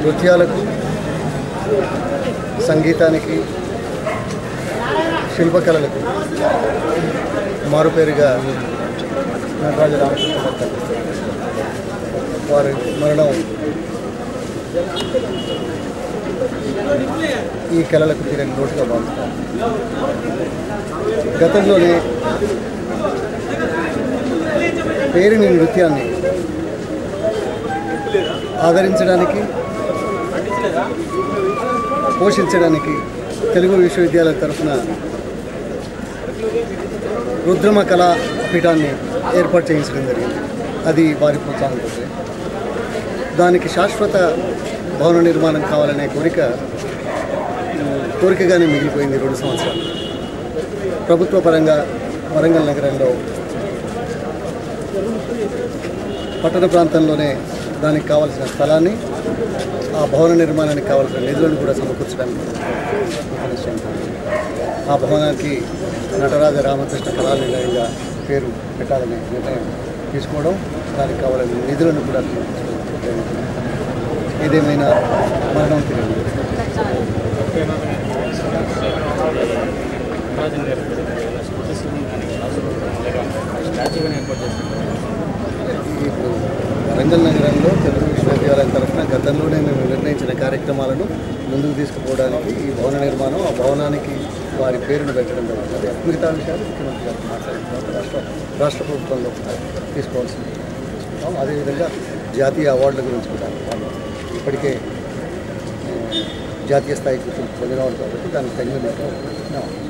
నృత్యాలకు సంగీతానికి శిల్పకళలకు మారుపేరుగా నటరాజ రామకృష్ణ భట్ వారి మరణం ఈ కళలకు తీరని లోటుగా భావిస్తాం గతంలోనే పేరుని నృత్యాన్ని ఆదరించడానికి పోషించడానికి తెలుగు విశ్వవిద్యాలయం తరఫున రుద్రమ కళా పీఠాన్ని ఏర్పాటు చేయించడం జరిగింది అది వారి ప్రోత్సాహంతో దానికి శాశ్వత భవన నిర్మాణం కావాలనే కోరిక ఉమ్, కోరికగానే మిగిలిపోయింది రెండు సంవత్సరాలు ప్రభుత్వ పరంగా వరంగల్ నగరంలో పట్టణ ప్రాంతంలోనే దానికి కావాల్సిన స్థలాన్ని ఆ భవన నిర్మాణానికి కావాల్సిన నిధులను కూడా సమకూర్చడానికి ఒక నిశ్చయించాం. ఆ భవనానికి నటరాజ రామకృష్ణ కళా నిలయంగా పేరు పెట్టాలనే నిర్ణయం తీసుకోవడం దానికి కావాలని నిధులను కూడా సమకూర్చడం. ఏదేమైనా మరణం తెలియదు ఇప్పుడు వరంగల్ నగరంలో తెలుగు విశ్వవిద్యాలయం తరఫున గతంలోనే మేము నిర్ణయించిన కార్యక్రమాలను ముందుకు తీసుకుపోవడానికి ఈ భవన నిర్మాణం ఆ భవనానికి వారి పేరును పెట్టడం జరుగుతుంది మిగతా విషయాలు ముఖ్యమంత్రి గారు మాట్లాడిన తర్వాత రాష్ట్ర రాష్ట్ర ప్రభుత్వంలో తీసుకోవాల్సింది తీసుకుంటాం అదేవిధంగా జాతీయ అవార్డుల గురించి కూడా వాళ్ళు ఇప్పటికే ఆ, జాతీయ స్థాయి గుర్తింపు పొందినవాడు కాబట్టి దానికి తగిన రీతిలో